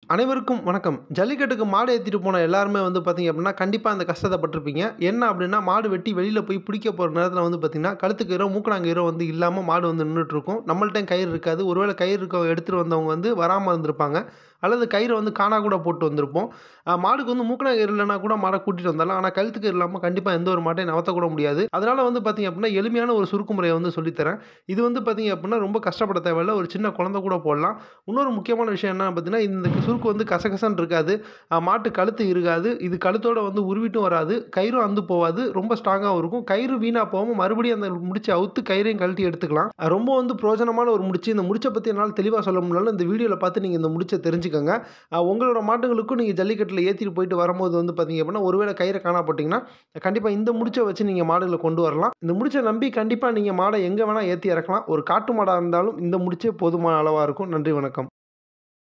அனைவருக்கும் வணக்கம் ஜல்லிக்கட்டுக்கு மாடு ஏற்றிட்டு போன எல்லாருமே வந்து பார்த்தீங்க அப்படின்னா கண்டிப்பாக அந்த கஷ்டத்தை பட்டிருப்பீங்க என்ன அப்படின்னா மாடு வெட்டி வெளியில் போய் பிடிக்க போகிற நேரத்தில் வந்து பார்த்தீங்கன்னா கழுத்துக்கு ஈரம் மூக்கணாங்க ஈரம் வந்து இல்லாமல் மாடு வந்து நின்றுட்டு இருக்கும் நம்மள்ட்ட கயிறு இருக்காது ஒருவேளை கயிறு இருக்க எடுத்துகிட்டு வந்தவங்க வந்து வராமல் இருந்திருப்பாங்க அல்லது கயிறை வந்து காணா கூட போட்டு வந்திருப்போம் அஹ் மாடுக்கு வந்து மூக்கணாங்க இல்லைனா கூட மாடை கூட்டிகிட்டு வந்தாலும் ஆனால் கழுத்துக்கு இல்லாமல் கண்டிப்பாக எந்த ஒரு மாட்டையும் நவத்தக்கூட முடியாது அதனால் வந்து பார்த்தீங்க அப்படின்னா எளிமையான ஒரு சுருக்கு முறையை வந்து சொல்லித்தரேன் இது வந்து பார்த்தீங்க அப்படின்னா ரொம்ப கஷ்டப்பட தேவையில்ல ஒரு சின்ன குழந்தை கூட போடலாம் இன்னொரு முக்கியமான விஷயம் என்ன பார்த்தீங்கன்னா இந்த சுருக்கு வந்து கசகசன்னு இருக்காது அஹ் மாட்டு கழுத்து இருக்காது இது கழுத்தோட வந்து உருவிட்டும் வராது கயிறும் அந்து போகாது ரொம்ப ஸ்ட்ராங்காகவும் இருக்கும் கயிறு வீணாக போகாமல் மறுபடியும் அந்த முடிச்சு அவுத்து கயிறையும் கழட்டி எடுத்துக்கலாம் அஹ் ரொம்ப வந்து பிரோஜனமான ஒரு முடிச்சு இந்த முடிச்சை பற்றி என்னால் தெளிவாக சொல்ல முடியல இந்த வீடியோவில் பார்த்து நீங்கள் இந்த முடிச்சை தெரிஞ்சுக்கோங்க அஹ் உங்களோட மாட்டுகளுக்கும் நீங்கள் ஜல்லிக்கட்டில் ஏற்றிட்டு போயிட்டு வரும்போது வந்து பார்த்தீங்க அப்படின்னா ஒருவேளை கயிறை காணா போட்டிங்கன்னா கண்டிப்பாக இந்த முடிச்சை வச்சு நீங்கள் மாடுகளை கொண்டு வரலாம் இந்த முடிச்சை நம்பி கண்டிப்பாக நீங்கள் மாடை எங்கே வேணால் ஏற்றி இறக்கலாம் ஒரு காட்டு மாடாக இருந்தாலும் இந்த முடிச்சே போதுமான அளவாக இருக்கும் நன்றி வணக்கம்